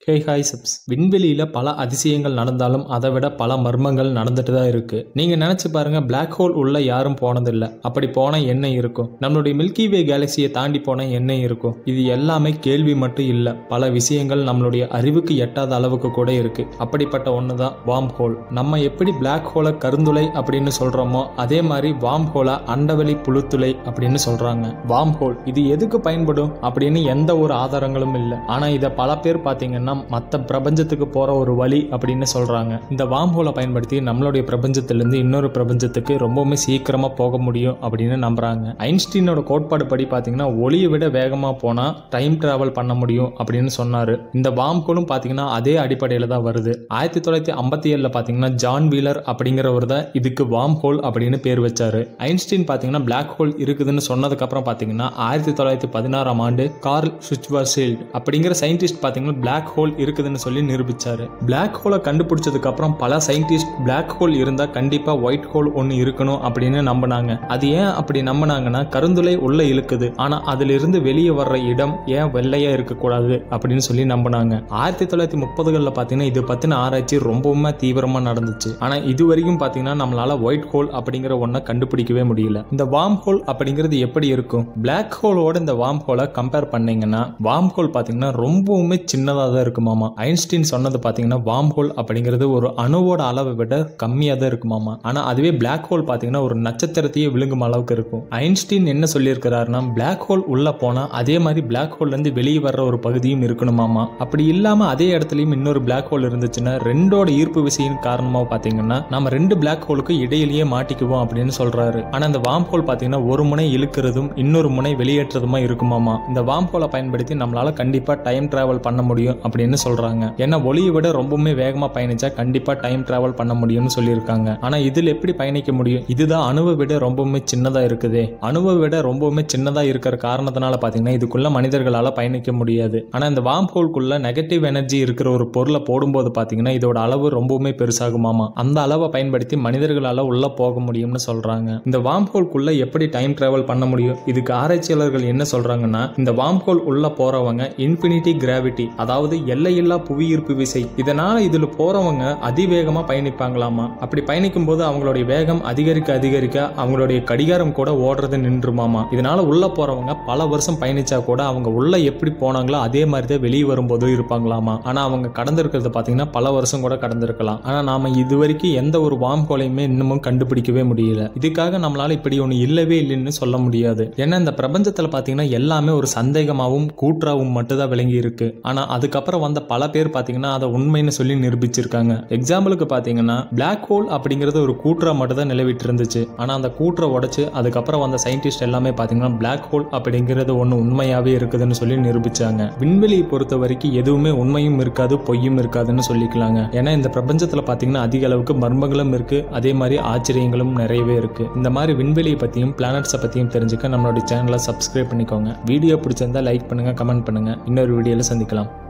hey hi subs விண்வெளியில பல அதிசயங்கள் நடந்தாலும் அதை விட பல மர்மங்கள் நடந்துட்டு தான் இருக்கு நீங்க நினைச்சு பாருங்க Black ஹோல் உள்ள யாரும் போனதில்லை அப்படி போனா என்ன இருக்கும் நம்மளுடைய மில்கி வே கேலக்சியை தாண்டி போனா என்ன இருக்கும் இது எல்லாமே கேள்வி மட்டும் இல்ல பல விஷயங்கள் நம்மளுடைய அறிவுக்கு எட்டாத அளவுக்கு கூட இருக்கு அப்படிப்பட்ட ஒன்று தான் வார்ம் ஹோல் நம்ம எப்படி Black ஹோலை கருந்துளை அப்படின்னு சொல்றோமோ அதே மாதிரி வார்ம் ஹோலை அண்டவெளி புழுத்துளை அப்படின்னு சொல்றாங்க வார்ம் ஹோல் இது எதுக்கு பயன்படும் அப்படின்னு எந்த ஒரு ஆதாரங்களும் இல்லை ஆனா இதை பல பேர் பார்த்தீங்கன்னா மற்ற பிரபஞ்சத்துக்கு போற ஒரு வழி அப்படின்னு சொல்றாங்க இந்த வார்ம் ஹோலை பயன்படுத்தி நம்மளுடைய பிரபஞ்சத்திலிருந்து இன்னொரு பிரபஞ்சத்துக்கு ரொம்பவுமே சீக்கிரமா போக முடியும் அப்படின்னு நம்புறாங்க ஐன்ஸ்டீனோட கோட்பாடு படி பார்த்தீங்கன்னா ஒளியை விட வேகமா போனா டைம் டிராவல் பண்ண முடியும் அப்படின்னு சொன்னாரு இந்த வார்ம் ஹோலும் பார்த்தீங்கன்னா அதே அடிப்படையில் தான் வருது ஆயிரத்தி தொள்ளாயிரத்தி ஐம்பத்தி ஏழில் பார்த்தீங்கன்னா ஜான் வீலர் அப்படிங்கிறவர் தான் இதுக்கு வார்ம் ஹோல் அப்படின்னு பேர் வச்சாரு ஐன்ஸ்டீன் பார்த்தீங்கன்னா Black ஹோல் இருக்குதுன்னு சொன்னதுக்கு அப்புறம் பார்த்தீங்கன்னா ஆயிரத்தி தொள்ளாயிரத்தி பதினாறாம் ஆண்டு கார்ல் சுச்வர்சீல்ட் அப்படிங்கிற சயின்டிஸ்ட் பார்த்தீங்கன்னா Black ஹோல் இருக்குதுன்னு சொல்லி நிரூபிச்சாரு Black ஹோலை கண்டுபிடிச்சதுக்கு அப்புறம் பல சயின்டிஸ்ட் Black ஹோல் இருந்தா கண்டிப்பா ஒயிட் ஹோல் ஒன்று இருக்கணும் அப்படின்னு நம்பினாங்க அது ஏன் அப்படி நம்பினாங்கன்னா கருந்துளை உள்ள இழுக்குது ஆனா அதுல இருந்து வெளியே வர்ற இடம் ஏன் வெள்ளையா இருக்கக்கூடாது அப்படின்னு சொல்லி நம்பினாங்க ஆயிரத்தி தொள்ளாயிரத்தி முப்பதுகளில் பார்த்தீங்கன்னா இது பத்தின ஆராய்ச்சி ரொம்பவுமே தீவிரமா நடந்துச்சு ஆனா இது வரைக்கும் பார்த்தீங்கன்னா நம்மளால ஒயிட் ஹோல் அப்படிங்கிற ஒன்றை கண்டுபிடிக்கவே முடியல இந்த வார்ம் ஹோல் அப்படிங்கிறது எப்படி இருக்கும் Black ஹோலோட இந்த வார்ம் ஹோலை கம்பேர் பண்ணீங்கன்னா வார்ம் ஹோல் பார்த்தீங்கன்னா ரொம்பவுமே சின்னதாக தான் இருக்குமாமா ஐன்ஸ்டீன் சொன்னது பார்த்தீங்கன்னா வார்ம் ஹோல் அப்படிங்கிறது ஒரு அணுவோட அளவை விட கம்மியாக தான் இருக்குமாமா ஆனால் அதுவே Black ஹோல் பார்த்தீங்கன்னா ஒரு நட்சத்திரத்தையே விழுங்கும் அளவுக்கு இருக்கும் ஐன்ஸ்டீன் என்ன சொல்லியிருக்கிறாருன்னா Black ஹோல் உள்ள போனால் அதே மாதிரி Black ஹோல்லேருந்து வெளியே வர்ற ஒரு பகுதியும் இருக்கணுமாமா அப்படி இல்லாமல் அதே இடத்துலையும் இன்னொரு Black ஹோல் இருந்துச்சுன்னா ரெண்டோட ஈர்ப்பு விசையின் காரணமாக பார்த்தீங்கன்னா நம்ம ரெண்டு Black ஹோலுக்கு இடையிலேயே மாட்டிக்குவோம் அப்படின்னு சொல்றாரு ஆனால் இந்த வார்ம் ஹோல் பார்த்தீங்கன்னா ஒரு முனை இழுக்கிறதும் இன்னொரு முனை வெளியேற்றதுமா இருக்குமாமா இந்த வார்ம் ஹோலை பயன்படுத்தி நம்மளால கண்டிப்பா டைம் டிராவல் பண்ண முடியும் அப்படின்னு சொல்றாங்க ஏன்னா ஒளியை விட ரொம்பவுமே வேகமா பயணிச்சா கண்டிப்பா டைம் டிராவல் பண்ண முடியும்னு சொல்லியிருக்காங்க ஆனா இதில் எப்படி பயணிக்க முடியும் இதுதான் அணுவை விட ரொம்பவுமே சின்னதா இருக்குதே அணுவை விட ரொம்பவுமே சின்னதா இருக்கிற காரணத்தினால பாத்தீங்கன்னா இதுக்குள்ள மனிதர்களால பயணிக்க முடியாது ஆனா இந்த வார்ம் ஹோல்குள்ள நெகட்டிவ் எனர்ஜி இருக்கிற ஒரு பொருளை போடும்போது பாத்தீங்கன்னா இதோட அளவு ரொம்பவுமே பெருசாகுமாமா அந்த அளவை பயன்படுத்தி மனிதர்களால உள்ள போக முடியும்னு சொல்றாங்க இந்த வார்ம் ஹோல்குள்ள எப்படி டைம் டிராவல் பண்ண முடியும் இதுக்கு ஆராய்ச்சியாளர்கள் என்ன சொல்றாங்கன்னா இந்த வார்ம் ஹோல் உள்ள போறவங்க இன்ஃபினிட்டி கிராவிட்டி அதாவது எல்லையில்லா புவியீர்ப்பு விசை இதனால இதுல போறவங்க அதிவேகமா பயணிப்பாங்களாமா அப்படி பயணிக்கும் போது அவங்களுடைய வேகம் அதிகரிக்க அதிகரிக்க அவங்களுடைய கடிகாரம் கூட ஓடுறது நின்றுமாமா இதனால உள்ள போறவங்க பல வருஷம் பயணிச்சா கூட அவங்க உள்ள எப்படி போனாங்களோ அதே மாதிரி தான் வெளியே வரும்போதும் இருப்பாங்களாமா ஆனா அவங்க கடந்திருக்கிறது பாத்தீங்கன்னா பல வருஷம் கூட கடந்திருக்கலாம் ஆனா நாம இது வரைக்கும் எந்த ஒரு வார்ம் ஹோலையுமே இன்னமும் கண்டுபிடிக்கவே முடியல இதுக்காக நம்மளால இப்படி ஒண்ணு இல்லவே இல்லைன்னு சொல்ல முடியாது ஏன்னா இந்த பிரபஞ்சத்துல பாத்தீங்கன்னா எல்லாமே ஒரு சந்தேகமாவும் கூற்றாவும் மட்டும்தான் விளங்கி இருக்கு ஆனா அதுக்கப்புறம் வந்த பல பேர் பாத்தீங்கன்னா அதை உண்மைன்னு சொல்லி நிரூபிச்சிருக்காங்க எக்ஸாம்பிளுக்கு பாத்தீங்கன்னா Black ஹோல் அப்படிங்கிறது ஒரு கூற்றா மட்டும் தான் நிலவிட்டு இருந்துச்சு ஆனா அந்த கூற்றை உடைச்சு அதுக்கப்புறம் வந்த சயின்டிஸ்ட் எல்லாமே பாத்தீங்கன்னா Black ஹோல் அப்படிங்கிறது ஒண்ணு உண்மையாவே இருக்குதுன்னு சொல்லி நிரூபிச்சாங்க விண்வெளியை பொறுத்த வரைக்கும் எதுவுமே உண்மையும் இருக்காது பொய்யும் இருக்காதுன்னு சொல்லிக்கலாங்க ஏன்னா இந்த பிரபஞ்சத்துல பாத்தீங்கன்னா அதிக அளவுக்கு மர்மங்களும் இருக்கு அதே மாதிரி ஆச்சரியங்களும் நிறையவே இருக்கு இந்த மாதிரி விண்வெளியை பத்தியும் பிளானட்ஸை பத்தியும் தெரிஞ்சுக்க நம்மளுடைய சேனலை சப்ஸ்கிரைப் பண்ணிக்கோங்க வீடியோ பிடிச்சிருந்தா லைக் பண்ணுங்க கமெண்ட் பண்ணுங்க இன்னொரு வீடியோல சந்திக்கலாம்